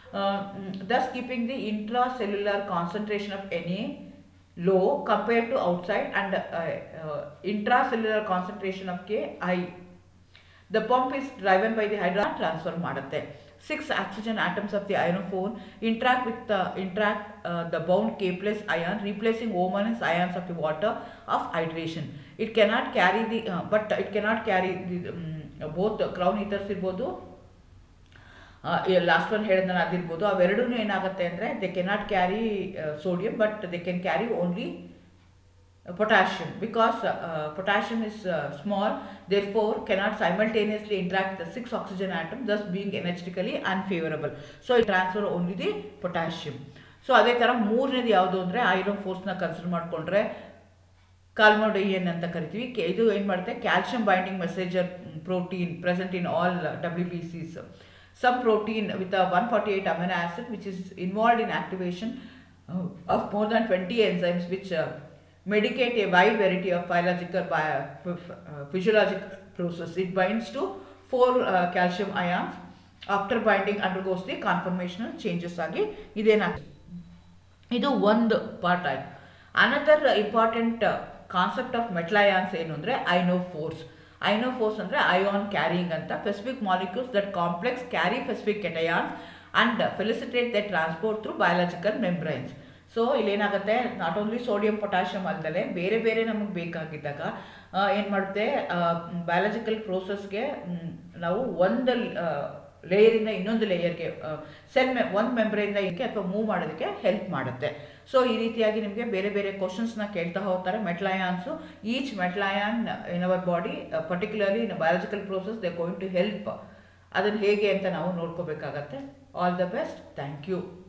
thus keeping the intra cellular concentration of N A low compared to outside and uh, uh, intracellular concentration of K high. The pump is driven by the hydrogen transfer ಮಾಡುತ್ತೆ six oxygen atoms of the ionophore interact with the interact the bound K plus ion replacing ominous ions of the water of hydration it cannot carry the but it cannot carry the both crown ethers ಇರ್ಬೋದು last one ಹೇಳಿದ್ನಲ್ಲ ಅದಿರ್ಬೋದು ಅವೆರಡೂ ಏನಾಗುತ್ತೆ ಅಂದರೆ they cannot carry sodium but they can carry only potassium because uh, potassium is uh, small therefore cannot simultaneously interact with the six oxygen atom thus being energetically unfavorable so it transfer only the potassium so ಅದೇ ಥರ ಮೂರನೇದು ಯಾವುದು ಅಂದರೆ iron ಫೋರ್ಸ್ನ consider ಮಾಡಿಕೊಂಡ್ರೆ ಕಾಲ್ಮೋಡೈಯನ್ ಅಂತ ಕರಿತೀವಿ K ಇದು ಏನು ಮಾಡುತ್ತೆ calcium binding messenger protein present in all W B cis some protein with one forty eight amino acid which is involved in activation of more than twenty enzymes which medicate a wide variety of biological, bio, uh, physiological process. It binds to four uh, calcium ions. After binding undergoes the conformational changes ಆಗಿ ಇದೇನಾಗ್ತದೆ ಇದು ಒಂದು part ಆಯಿತು another important concept of metal ions ಏನು ಅಂದರೆ ionophores ionophores ಅಂದರೆ ion carrying ಅಂತ specific molecules that complex carry specific cations and facilitate the transport through biological membranes so ಇಲ್ಲೇನಾಗುತ್ತೆ not only sodium potassium ಅಲ್ಲದೆ ಬೇರೆ ಬೇರೆ ನಮಗೆ ಬೇಕಾಗಿದ್ದಾಗ ಏನು ಮಾಡುತ್ತೆ ಬಯಾಲಜಿಕಲ್ ಪ್ರೋಸೆಸ್ಗೆ ನಾವು ಒಂದು ಲೇಯರಿಂದ ಇನ್ನೊಂದು ಲೇಯರ್ಗೆ ಸೆಲ್ ಮೆ ಒಂದು ಮೆಂಬ್ರೆಯಿಂದ ಇದಕ್ಕೆ ಅಥವಾ ಮೂವ್ ಮಾಡೋದಕ್ಕೆ ಹೆಲ್ಪ್ ಮಾಡುತ್ತೆ ಸೊ ಈ ರೀತಿಯಾಗಿ ನಿಮಗೆ ಬೇರೆ ಬೇರೆ ಕ್ವಶನ್ಸ್ನ ಕೇಳ್ತಾ ಹೋಗ್ತಾರೆ metal ions each metal ion in our body particularly in biological process they going to help ಅದನ್ನು ಹೇಗೆ ಅಂತ ನಾವು ನೋಡ್ಕೋಬೇಕಾಗತ್ತೆ all the best thank you